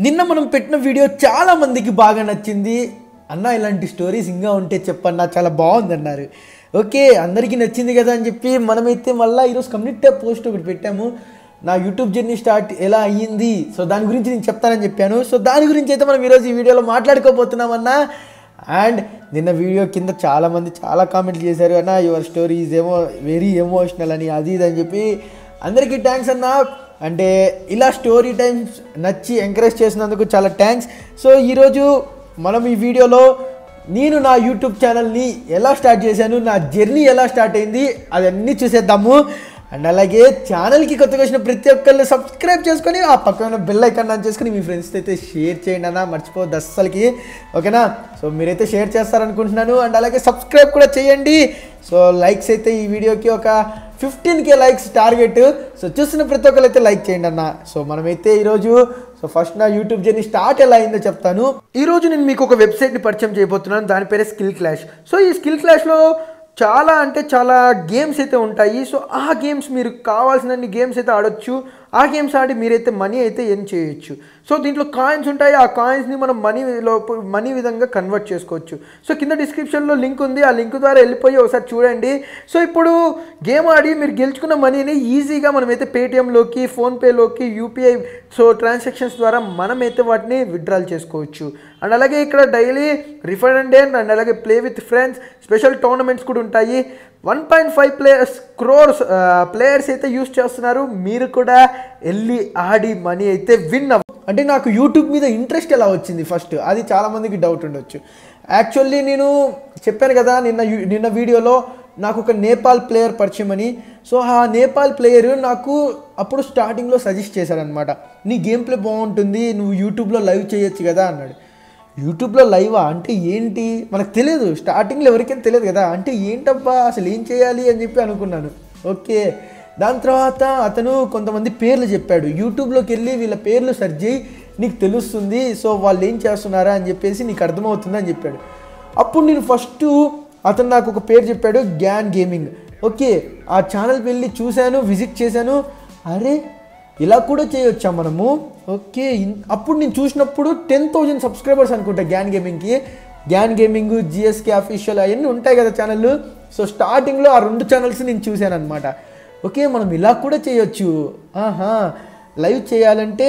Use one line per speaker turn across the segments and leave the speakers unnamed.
నిన్న మనం పెట్టిన వీడియో చాలా మందికి బాగా నచ్చింది అన్న ఇలాంటి స్టోరీస్ ఇంకా ఉంటే చెప్పన్నా చాలా బాగుంది అన్నారు ఓకే అందరికీ నచ్చింది కదా అని చెప్పి మనమైతే మళ్ళీ ఈరోజు కమ్యూనిటీ పోస్ట్ ఒకటి పెట్టాము నా యూట్యూబ్ జర్నీ స్టార్ట్ ఎలా అయ్యింది సో దాని గురించి నేను చెప్తానని చెప్పాను సో దాని గురించి అయితే మనం ఈరోజు ఈ వీడియోలో మాట్లాడుకోబోతున్నామన్నా అండ్ నిన్న వీడియో కింద చాలా మంది చాలా కామెంట్లు చేశారు అన్న యువర్ స్టోరీస్ ఏమో వెరీ ఎమోషనల్ అని అది ఇది అని చెప్పి అందరికీ థ్యాంక్స్ అన్న అంటే ఇలా స్టోరీ టైమ్స్ నచ్చి ఎంకరేజ్ చేసినందుకు చాలా థ్యాంక్స్ సో ఈరోజు మనం ఈ వీడియోలో నేను నా యూట్యూబ్ ఛానల్ని ఎలా స్టార్ట్ చేశాను నా జర్నీ ఎలా స్టార్ట్ అయింది అవన్నీ చూసేద్దాము అండ్ అలాగే ఛానల్కి కొత్తగా వచ్చిన ప్రతి ఒక్కరిని సబ్స్క్రైబ్ చేసుకొని ఆ పక్కన బెల్ ఐకాన్ ఆన్ చేసుకొని మీ ఫ్రెండ్స్తో అయితే షేర్ చేయండి అన్న మర్చిపోవద్దు అస్సలకి ఓకేనా సో మీరైతే షేర్ చేస్తారనుకుంటున్నాను అండ్ అలాగే సబ్స్క్రైబ్ కూడా చేయండి సో లైక్స్ అయితే ఈ వీడియోకి ఒక fifteen K likes target so చూస్తున్న ప్రతి ఒక్కరు అయితే లైక్ చేయండి అన్న సో మనమైతే ఈరోజు సో ఫస్ట్ నా యూట్యూబ్ జర్నీ స్టార్ట్ ఎలా అయిందో చెప్తాను ఈరోజు నేను మీకు ఒక వెబ్సైట్ని పరిచయం చేయబోతున్నాను దాని పేరే స్కిల్ క్లాష్ సో ఈ స్కిల్ క్లాష్లో చాలా అంటే చాలా గేమ్స్ అయితే ఉంటాయి సో ఆ గేమ్స్ మీరు కావాల్సినన్ని గేమ్స్ అయితే ఆడొచ్చు ఆ గేమ్స్ ఆడి మీరైతే మనీ అయితే ఎర్న్ చేయొచ్చు సో దీంట్లో కాయిన్స్ ఉంటాయి ఆ కాయిన్స్ని మనం మనీలో మనీ విధంగా కన్వర్ట్ చేసుకోవచ్చు సో కింద డిస్క్రిప్షన్లో లింక్ ఉంది ఆ లింక్ ద్వారా వెళ్ళిపోయి ఒకసారి చూడండి సో ఇప్పుడు గేమ్ ఆడి మీరు గెలుచుకున్న మనీని ఈజీగా మనమైతే పేటిఎంలోకి ఫోన్పేలోకి యూపీఐ సో ట్రాన్సాక్షన్స్ ద్వారా మనమైతే వాటిని విత్డ్రాల్ చేసుకోవచ్చు అండ్ అలాగే ఇక్కడ డైలీ రిఫండ్ అండ్ అలాగే play with friends special tournaments కూడా ఉంటాయి one point five players crores players అయితే యూస్ చేస్తున్నారు మీరు కూడా వెళ్ళి ఆడి మనీ అయితే విన్ అవ్వ అంటే నాకు యూట్యూబ్ మీద ఇంట్రెస్ట్ ఎలా వచ్చింది ఫస్ట్ అది చాలామందికి డౌట్ ఉండొచ్చు యాక్చువల్లీ నేను చెప్పాను కదా నిన్న యు- నిన్న వీడియోలో నాకు ఒక నేపాల్ ప్లేయర్ పరిచయం అని సో ఆ నేపాల్ ప్లేయర్ నాకు అప్పుడు స్టార్టింగ్లో సజెస్ట్ చేశాడనమాట నీ గేమ్ ప్లే బాగుంటుంది నువ్వు యూట్యూబ్లో లైవ్ చేయొచ్చు కదా అన్నాడు యూట్యూబ్లో లైవా అంటే ఏంటి మనకు తెలియదు స్టార్టింగ్లో ఎవరికైనా తెలియదు కదా అంటే ఏంటబ్బా అసలు ఏం చేయాలి అని చెప్పి అనుకున్నాను ఓకే దాని తర్వాత అతను కొంతమంది పేర్లు చెప్పాడు యూట్యూబ్లోకి వెళ్ళి వీళ్ళ పేర్లు సెర్చ్ చేయి నీకు తెలుస్తుంది సో వాళ్ళు ఏం చేస్తున్నారా అని చెప్పేసి నీకు అర్థమవుతుంది అని చెప్పాడు అప్పుడు నేను ఫస్ట్ అతను నాకు ఒక పేరు చెప్పాడు గ్యాన్ గేమింగ్ ఓకే ఆ ఛానల్కి వెళ్ళి చూశాను విజిట్ చేశాను అరే ఇలా కూడా చేయొచ్చా మనము ఓకే ఇన్- అప్పుడు నేను చూసినప్పుడు టెన్ థౌజండ్ సబ్స్క్రైబర్స్ అనుకుంటా గ్యాన్ గేమింగ్కి గ్యాన్ గేమింగ్ జిఎస్కే అఫీషియల్ అవన్నీ ఉంటాయి కదా ఛానల్ సో స్టార్టింగ్లో ఆ రెండు ఛానల్స్ నేను చూశాను అనమాట ఓకే మనం ఇలా కూడా చేయొచ్చు ఆహా లైవ్ చేయాలంటే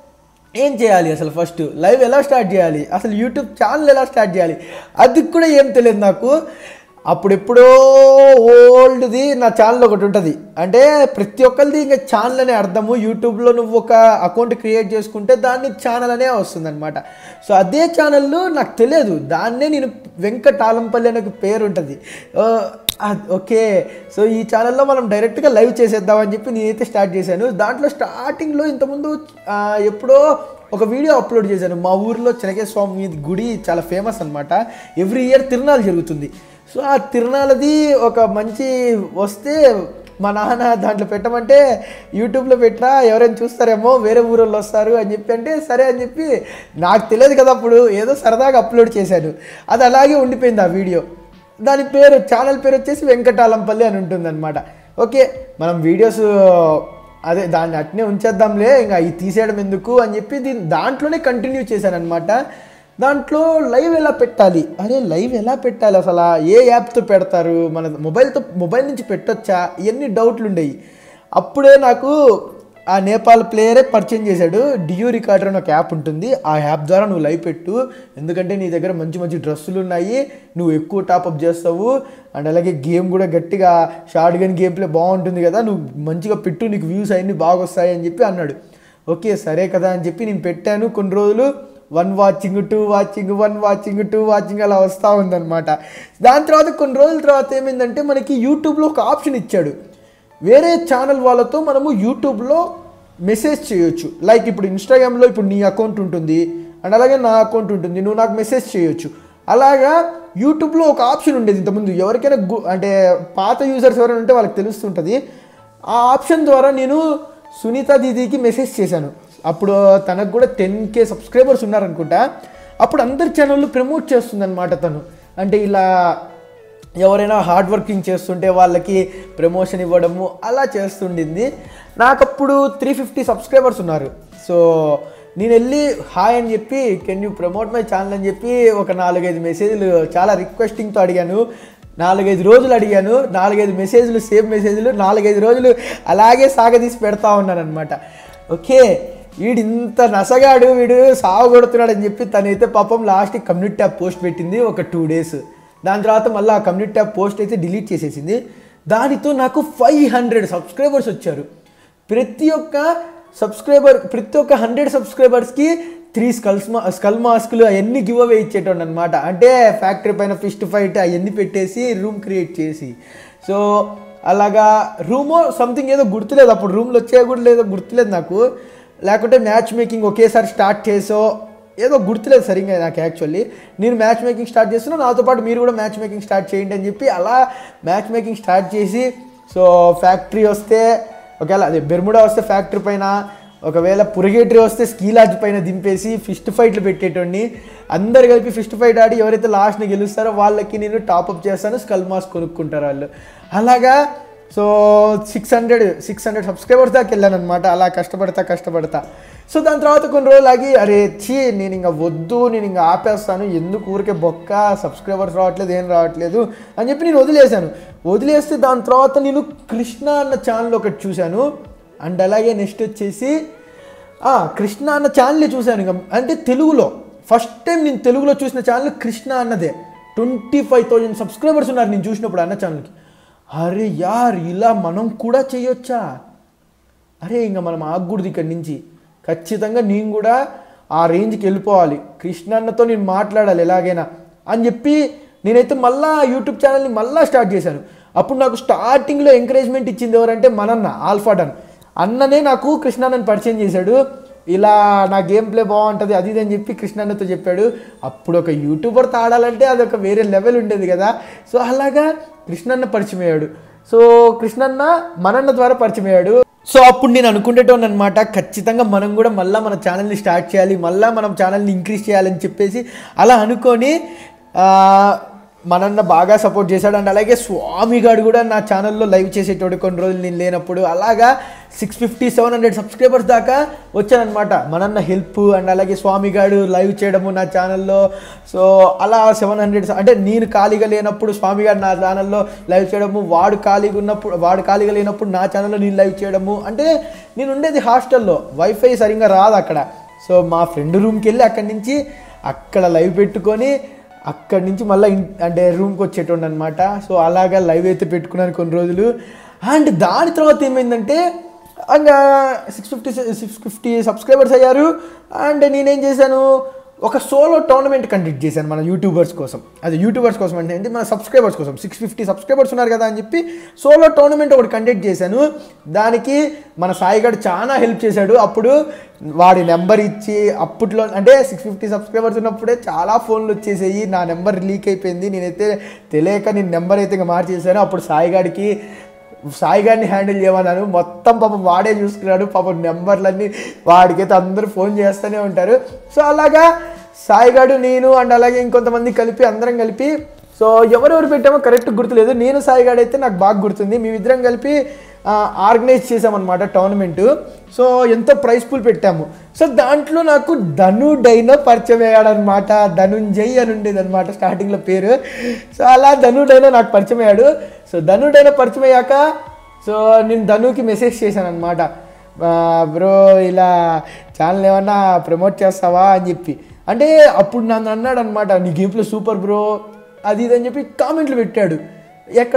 ఏం చేయాలి అసలు ఫస్ట్ లైవ్ ఎలా స్టార్ట్ చేయాలి అసలు యూట్యూబ్ ఛానల్ ఎలా స్టార్ట్ చేయాలి అది కూడా ఏం తెలియదు నాకు అప్పుడెప్పుడో ఓల్డ్ది నా ఛానల్ ఒకటి ఉంటుంది అంటే ప్రతి ఒక్కరిది ఇంకా ఛానల్ అనే అర్థము యూట్యూబ్లో నువ్వు ఒక అకౌంట్ క్రియేట్ చేసుకుంటే దాన్ని ఛానల్ అనే వస్తుంది అనమాట సో అదే ఛానల్లో నాకు తెలియదు దాన్నే నేను వెంకటాలంపల్లి అనే ఒక పేరు ఉంటుంది ఆ, అద్- ఓకే సో ఈ ఛానల్లో మనం డైరెక్ట్గా లైవ్ చేసేద్దామని చెప్పి నేనైతే స్టార్ట్ చేశాను దాంట్లో స్టార్టింగ్లో ఇంతకుముందు ఆ, ఎప్పుడో ఒక వీడియో అప్లోడ్ చేశాను మా ఊర్లో చెనకే స్వామి గుడి చాలా ఫేమస్ అనమాట ఎవ్రీ ఇయర్ తిరునాళ్ళు జరుగుతుంది సో ఆ తిరునాళ్ళది ఒక మంచి వస్తే మా నాన్న దాంట్లో పెట్టమంటే యూట్యూబ్లో పెట్టరా ఎవరైనా చూస్తారేమో వేరే ఊరోళ్ళు వస్తారు అని చెప్పి అంటే సరే అని చెప్పి నాకు తెలియదు కదా అప్పుడు ఏదో సరదాగా అప్లోడ్ చేశాను అది అలాగే ఉండిపోయింది ఆ వీడియో దాని పేరు ఛానల్ పేరు వచ్చేసి వెంకటాలంపల్లి అని ఉంటుందన్నమాట ఓకే మనం వీడియోస్ అదే దాన్ని అట్నే ఉంచేద్దాంలే ఇంకా ఇది తీసేయడం ఎందుకు అని చెప్పి దీని దాంట్లోనే కంటిన్యూ చేశాను అనమాట దాంట్లో లైవ్ ఎలా పెట్టాలి అరే లైవ్ ఎలా పెట్టాలి అసలు ఏ యాప్తో పెడతారు మన మొబైల్తో మొబైల్ నుంచి పెట్టొచ్చా ఇవన్నీ డౌట్లు ఉండేవి అప్పుడే నాకు ఆ నేపాల్ ప్లేయరే పరిచయం చేశాడు డియూ రికార్డర్ అని ఒక యాప్ ఉంటుంది ఆ యాప్ ద్వారా నువ్వు లైవ్ పెట్టు ఎందుకంటే నీ దగ్గర మంచి మంచి డ్రెస్సులు ఉన్నాయి నువ్వు ఎక్కువ టాప్అప్ చేస్తావు అండ్ అలాగే గేమ్ కూడా గట్టిగా షార్ట్ గన్ గేమ్ ప్లే బాగుంటుంది కదా నువ్వు మంచిగా పెట్టు నీకు వ్యూస్ అవన్నీ బాగా వస్తాయి అని చెప్పి అన్నాడు ఓకే సరే కదా అని చెప్పి నేను పెట్టాను కొన్ని రోజులు one watching two watching one watching two watching అలా వస్తూ ఉందన్నమాట దాని తర్వాత కొన్ని రోజుల తర్వాత ఏమైందంటే మనకి యూట్యూబ్లో ఒక ఆప్షన్ ఇచ్చాడు వేరే ఛానల్ వాళ్ళతో మనము యూట్యూబ్లో మెసేజ్ చేయొచ్చు లైక్ ఇప్పుడు ఇన్స్టాగ్రామ్లో ఇప్పుడు నీ అకౌంట్ ఉంటుంది అండ్ అలాగే నా అకౌంట్ ఉంటుంది నువ్వు నాకు మెసేజ్ చేయొచ్చు అలాగా యూట్యూబ్లో ఒక ఆప్షన్ ఉండేది ఇంతకుముందు ఎవరికైనా గు అంటే పాత యూజర్స్ ఎవరైనా ఉంటే వాళ్ళకి తెలుస్తుంటుంది ఆ ఆప్షన్ ద్వారా నేను సునీత దీదీకి మెసేజ్ చేశాను అప్పుడు తనకు కూడా టెన్ కే సబ్స్క్రైబర్స్ ఉన్నారనుకుంటా అప్పుడు అందరి ఛానళ్ళు ప్రమోట్ చేస్తుందన్నమాట తను అంటే ఇలా ఎవరైనా హార్డ్ వర్కింగ్ చేస్తుంటే వాళ్ళకి ప్రమోషన్ ఇవ్వడము అలా చేస్తుండింది నాకు అప్పుడు త్రీ ఫిఫ్టీ సబ్స్క్రైబర్స్ ఉన్నారు సో నేను వెళ్ళి హాయ్ అని చెప్పి can you promote my channel అని చెప్పి ఒక నాలుగైదు మెసేజ్లు చాలా రిక్వెస్టింగ్తో అడిగాను నాలుగైదు రోజులు అడిగాను నాలుగైదు మెసేజ్లు సేమ్ మెసేజ్లు నాలుగైదు రోజులు అలాగే సాగదీసి పెడతా ఉన్నాను అనమాట ఓకే వీడు ఇంత నసగాడు వీడు సాగు కొడుతున్నాడు అని చెప్పి తనైతే పాపం లాస్ట్ కమ్యూనిటీ ట్యాబ్ పోస్ట్ పెట్టింది ఒక టూ డేస్ దాని తర్వాత మళ్ళీ ఆ కమ్యూనిటీ ట్యాబ్ పోస్ట్ అయితే డిలీట్ చేసేసింది దానితో నాకు ఫైవ్ హండ్రెడ్ సబ్స్క్రైబర్స్ వచ్చారు ప్రతి ఒక్క సబ్స్క్రైబర్ ప్రతి ఒక్క హండ్రెడ్ సబ్స్క్రైబర్స్కి త్రీ స్కల్స్ మా స్కల్ మాస్కులు అవన్నీ గివ్ అవే ఇచ్చేటోండి అనమాట అంటే ఫ్యాక్టరీ పైన ఫిస్ట్ ఫైట్ అవన్నీ పెట్టేసి రూమ్ క్రియేట్ చేసి సో అలాగా రూమో సంథింగ్ ఏదో గుర్తులేదు అప్పుడు రూమ్లో వచ్చే కూడా లేదో గుర్తులేదు నాకు లేకుంటే మ్యాచ్ మేకింగ్ ఒకేసారి స్టార్ట్ చేసో ఏదో గుర్తులేదు సరిగ్గా నాకు యాక్చువల్లీ నేను మ్యాచ్ మేకింగ్ స్టార్ట్ చేస్తున్నా నాతో పాటు మీరు కూడా మ్యాచ్ మేకింగ్ స్టార్ట్ చేయండి అని చెప్పి అలా మ్యాచ్ మేకింగ్ స్టార్ట్ చేసి సో ఫ్యాక్టరీ వస్తే ఒకవేళ అదే బెర్ముడా వస్తే ఫ్యాక్టరీ పైన ఒకవేళ పురగేటరీ వస్తే స్కీలాజ్ పైన దింపేసి ఫిస్ట్ ఫైట్లు పెట్టేటోడిని అందరు కలిపి ఫిస్ట్ ఫైట్ ఆడి ఎవరైతే లాస్ట్ని గెలుస్తారో వాళ్ళకి నేను టాప్అప్ చేస్తాను స్కల్ మాస్ కొనుక్కుంటారు వాళ్ళు అలాగా so six hundred six hundred subscribers దాకా వెళ్ళాను అనమాట అలా కష్టపడతా కష్టపడతా సో దాని తర్వాత కొన్ని రోజులు ఆగి అరే చీ నేను ఇంకా వద్దు నేను ఇంకా ఆపేస్తాను ఎందుకు ఊరికే బొక్క సబ్స్క్రైబర్స్ రావట్లేదు ఏం రావట్లేదు అని చెప్పి నేను వదిలేశాను వదిలేస్తే దాని తర్వాత నేను కృష్ణ అన్న ఛానల్ ఒకటి చూశాను అండ్ అలాగే నెక్స్ట్ వచ్చేసి ఆ, కృష్ణ అన్న ఛానల్ చూశాను ఇంకా అంటే తెలుగులో ఫస్ట్ టైం నేను తెలుగులో చూసిన ఛానల్ కృష్ణ అన్నదే ట్వంటీ ఫైవ్ థౌజండ్ సబ్స్క్రైబర్స్ ఉన్నారు నేను చూసినప్పుడు అన్న ఛానల్కి అరే యార్ ఇలా మనం కూడా చేయొచ్చా అరే ఇంకా మనం ఆగకూడదు ఇక్కడి నుంచి ఖచ్చితంగా నేను కూడా ఆ రేంజ్కి వెళ్ళిపోవాలి కృష్ణ అన్నతో నేను మాట్లాడాలి ఎలాగైనా అని చెప్పి నేనైతే మళ్ళా యూట్యూబ్ ఛానల్ని మళ్ళా స్టార్ట్ చేశాను అప్పుడు నాకు స్టార్టింగ్లో ఎంకరేజ్మెంట్ ఇచ్చింది ఎవరంటే మనన్న ఆల్ఫాడన్ అన్ననే నాకు కృష్ణాన్నని పరిచయం చేశాడు ఇలా నా గేమ్ ప్లే బాగుంటుంది అది ఇది అని చెప్పి కృష్ణన్నతో చెప్పాడు అప్పుడు ఒక యూట్యూబర్తో ఆడాలంటే అది ఒక వేరే లెవెల్ ఉండేది కదా సో అలాగా కృష్ణన్న పరిచయం అయ్యాడు సో కృష్ణన్న మనన్న ద్వారా పరిచయం అయ్యాడు సో అప్పుడు నేను అనుకునేటోన్ అనమాట ఖచ్చితంగా మనం కూడా మళ్ళీ మన ఛానల్ని స్టార్ట్ చేయాలి మళ్ళీ మనం ఛానల్ని ఇంక్రీజ్ చేయాలని చెప్పేసి అలా అనుకొని ఆ, మనన్న బాగా సపోర్ట్ చేశాడు అండ్ అలాగే స్వామి గారు కూడా నా ఛానల్లో లైవ్ చేసేటోడు కొన్ని రోజులు నేను లేనప్పుడు అలాగా six fifty seven hundred subscribers దాకా వచ్చానమాట మనన్న హెల్ప్ అండ్ అలాగే స్వామి గారు లైవ్ చేయడము నా ఛానల్లో సో అలా సెవెన్ హండ్రెడ్ అంటే నేను ఖాళీగా లేనప్పుడు స్వామి గారు నా ఛానల్లో లైవ్ చేయడము వాడు ఖాళీగా ఉన్నప్పుడు వాడు ఖాళీగా లేనప్పుడు నా ఛానల్లో నేను లైవ్ చేయడము అంటే నేను ఉండేది హాస్టల్లో వైఫై సరిగ్గా రాదు అక్కడ సో మా ఫ్రెండ్ రూమ్కి వెళ్ళి అక్కడి నుంచి అక్కడ లైవ్ పెట్టుకొని అక్కడి నుంచి మళ్ళీ అంటే రూమ్కి వచ్చేటోండి అనమాట సో అలాగా లైవ్ అయితే పెట్టుకున్నాను కొన్ని రోజులు అండ్ దాని తర్వాత ఏమైందంటే ఇంకా six fifty six fifty subscribers అయ్యారు అండ్ నేనేం చేశాను ఒక సోలో టోర్నమెంట్ కండక్ట్ చేశాను మన యూట్యూబర్స్ కోసం అది యూట్యూబర్స్ కోసం అంటే ఏంటి మన సబ్స్క్రైబర్స్ కోసం సిక్స్ ఫిఫ్టీ సబ్స్క్రైబర్స్ ఉన్నారు కదా అని చెప్పి సోలో టోర్నమెంట్ ఒకటి కండక్ట్ చేశాను దానికి మన సాయిగాడు చాలా హెల్ప్ చేశాడు అప్పుడు వాడి నెంబర్ ఇచ్చి అప్పట్లో అంటే సిక్స్ ఫిఫ్టీ సబ్స్క్రైబర్స్ ఉన్నప్పుడే చాలా ఫోన్లు వచ్చేసాయి నా నెంబర్ లీక్ అయిపోయింది నేనైతే తెలియక నేను నెంబర్ అయితే ఇంకా మార్చేసాను అప్పుడు సాయిగాడికి సాయి గారిని హ్యాండిల్ చేయమన్నాను మొత్తం పాపం వాడే చూసుకున్నాడు పాపం నెంబర్లన్నీ వాడికైతే అందరూ ఫోన్ చేస్తూనే ఉంటారు సో అలాగా సాయిగాడు నేను అండ్ అలాగే ఇంకొంతమంది కలిపి అందరం కలిపి సో ఎవరెవరు పెట్టామో కరెక్ట్ గుర్తులేదు నేను సాయిగాడు అయితే నాకు బాగా గుర్తుంది మేమిద్దరం కలిపి ఆర్గనైజ్ చేసామన్నమాట టోర్నమెంట్ సో ఎంతో ప్రైజ్ పూల్ పెట్టాము సో దాంట్లో నాకు ధను డైనో పరిచయం అయ్యాడనమాట ధనుంజయ్ అని ఉండేది అనమాట స్టార్టింగ్లో పేరు సో అలా ధను డైనో నాకు పరిచయం అయ్యాడు సో ధను డైనో పరిచయం అయ్యాక సో నేను ధనుకి మెసేజ్ చేశాను అనమాట బ్రో ఇలా ఛానల్ ఏమన్నా ప్రమోట్ చేస్తావా అని చెప్పి అంటే అప్పుడు నన్ను అన్నాడు అనమాట నీ గేమ్లో సూపర్ బ్రో అది ఇది అని చెప్పి కామెంట్లు పెట్టాడు ఎక్కడ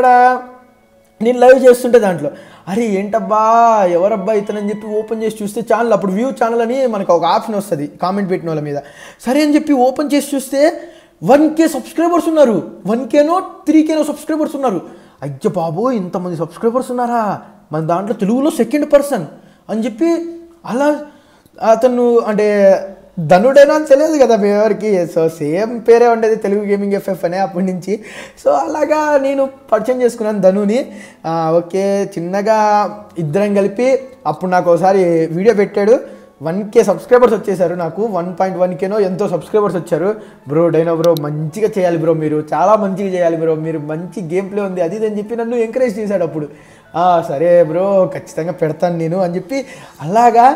నేను లైవ్ చేస్తుంటే దాంట్లో అరే ఏంటబ్బా ఎవరబ్బా ఇతనని చెప్పి ఓపెన్ చేసి చూస్తే ఛానల్ అప్పుడు వ్యూ ఛానల్ అని మనకు ఒక ఆప్షన్ వస్తుంది కామెంట్ పెట్టిన వాళ్ళ మీద సరే అని చెప్పి ఓపెన్ చేసి చూస్తే వన్ కే సబ్స్క్రైబర్స్ ఉన్నారు వన్ కేనో త్రీ కేనో సబ్స్క్రైబర్స్ ఉన్నారు అయ్య బాబు ఇంతమంది సబ్స్క్రైబర్స్ ఉన్నారా మన దాంట్లో తెలుగులో సెకండ్ పర్సన్ అని చెప్పి అలా అతను అంటే ధనుడైనా అని తెలియదు కదా మీ ఎవరికి సో సేమ్ పేరే ఉండేది తెలుగు గేమింగ్ ఎఫ్ఎఫ్ అనే అప్పటి నుంచి సో అలాగా నేను పరిచయం చేసుకున్నాను ధనుని ఆ, ఓకే చిన్నగా ఇద్దరం కలిపి అప్పుడు నాకు ఒకసారి వీడియో పెట్టాడు వన్ కే సబ్స్క్రైబర్స్ వచ్చేసారు నాకు వన్ పాయింట్ వన్ కేనో ఎంతో సబ్స్క్రైబర్స్ వచ్చారు బ్రో డైనో బ్రో మంచిగా చేయాలి బ్రో మీరు చాలా మంచిగా చేయాలి బ్రో మీరు మంచి గేమ్ ప్లే ఉంది అది ఇది అని చెప్పి నన్ను ఎంకరేజ్ చేశాడు అప్పుడు "ఆ, సరే బ్రో ఖచ్చితంగా పెడతాను నేను అని చెప్పి అలాగా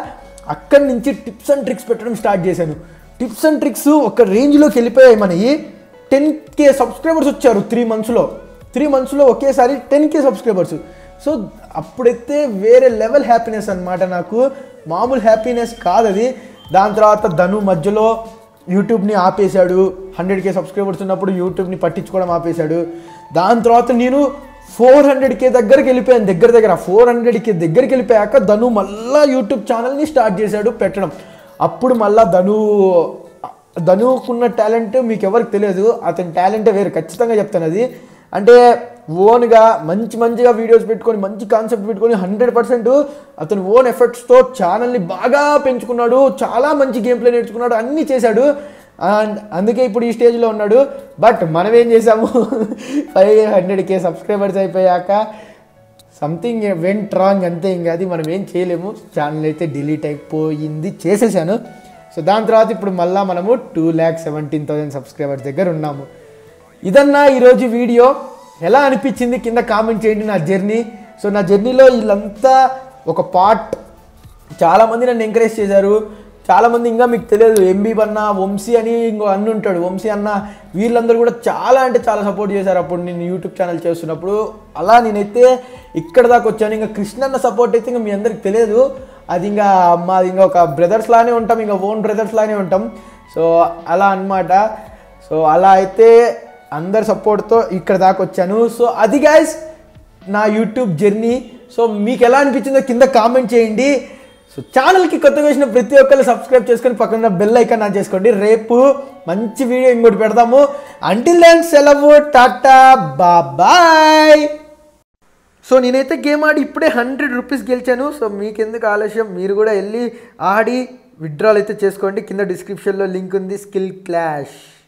అక్కడి నుంచి టిప్స్ అండ్ ట్రిక్స్ పెట్టడం స్టార్ట్ చేశాను టిప్స్ అండ్ ట్రిక్స్ ఒక రేంజ్లోకి వెళ్ళిపోయాయి మనకి టెన్ కే సబ్స్క్రైబర్స్ వచ్చారు త్రీ మంత్స్లో త్రీ మంత్స్లో ఒకేసారి టెన్ కే సబ్స్క్రైబర్స్ సో అప్పుడైతే వేరే లెవెల్ హ్యాపీనెస్ అన్నమాట నాకు మామూలు హ్యాపీనెస్ కాదు అది దాని తర్వాత ధను మధ్యలో యూట్యూబ్ని ఆపేశాడు హండ్రెడ్ కే సబ్స్క్రైబర్స్ ఉన్నప్పుడు యూట్యూబ్ని పట్టించుకోవడం ఆపేశాడు దాని తర్వాత నేను ఫోర్ హండ్రెడ్ కే దగ్గరికి వెళ్ళిపోయాను దగ్గర దగ్గర ఫోర్ హండ్రెడ్ కే దగ్గరికి వెళ్ళిపోయాక ధను మళ్ళా యూట్యూబ్ ఛానల్ని స్టార్ట్ చేశాడు పెట్టడం అప్పుడు మళ్ళా ధను ధనుకున్న టాలెంట్ మీకు ఎవరికి తెలియదు అతని టాలెంటే వేరు ఖచ్చితంగా చెప్తాను అది అంటే ఓన్గా మంచి మంచిగా వీడియోస్ పెట్టుకొని మంచి కాన్సెప్ట్ పెట్టుకొని హండ్రెడ్ పర్సెంట్ అతను ఓన్ ఎఫర్ట్స్తో ఛానల్ని బాగా పెంచుకున్నాడు చాలా మంచి గేమ్ ప్లే నేర్చుకున్నాడు అన్నీ చేశాడు అండ్ అందుకే ఇప్పుడు ఈ స్టేజ్లో ఉన్నాడు బట్ మనం ఏం చేసాము ఫైవ్ హండ్రెడ్ కే సబ్స్క్రైబర్స్ అయిపోయాక సంథింగ్ వెంట్ రాంగ్ అంతే ఇంకా అది మనం ఏం చేయలేము ఛానల్ అయితే డిలీట్ అయిపోయింది చేసేసాను సో దాని తర్వాత ఇప్పుడు మళ్ళీ మనము two lakh seventy thousand subscribers దగ్గర ఉన్నాము ఇదన్నా ఈరోజు వీడియో ఎలా అనిపించింది కింద కామెంట్ చేయండి నా జర్నీ సో నా జర్నీలో వీళ్ళంతా ఒక పార్ట్ చాలామంది నన్ను ఎంకరేజ్ చేశారు చాలామంది ఇంకా మీకు తెలియదు ఎంబీ అన్న వంశీ అని ఇంకో అన్న ఉంటాడు వంశీ అన్న వీళ్ళందరూ కూడా చాలా అంటే చాలా సపోర్ట్ చేశారు అప్పుడు నేను యూట్యూబ్ ఛానల్ చేస్తున్నప్పుడు అలా నేనైతే ఇక్కడ దాకా వచ్చాను ఇంకా కృష్ణ అన్న సపోర్ట్ అయితే ఇంకా మీ అందరికి తెలియదు అది ఇంకా మాది ఇంకా ఒక బ్రదర్స్ లానే ఉంటాం ఇంకా ఓన్ బ్రదర్స్ లానే ఉంటాం సో అలా అన్నమాట సో అలా అయితే అందరి సపోర్ట్తో ఇక్కడ దాకా వచ్చాను సో అది గాయస్ నా యూట్యూబ్ జర్నీ సో మీకు ఎలా అనిపించిందో కింద కామెంట్ చేయండి సో ఛానల్కి కొత్తగా వచ్చిన ప్రతి ఒక్కరు సబ్స్క్రైబ్ చేసుకొని పక్కన బెల్ ఐకాన్ ఆన్ చేసుకోండి రేపు మంచి వీడియో ఇంకోటి పెడదాము అంటిల్ దెన్ సెలవు టాటా బాయ్ సో నేనైతే గేమ్ ఆడి ఇప్పుడే హండ్రెడ్ రూపీస్ గెలిచాను సో మీకెందుకు ఆలస్యం మీరు కూడా వెళ్ళి ఆడి విత్డ్రాల్ అయితే చేసుకోండి కింద డిస్క్రిప్షన్లో లింక్ ఉంది స్కిల్ క్లాష్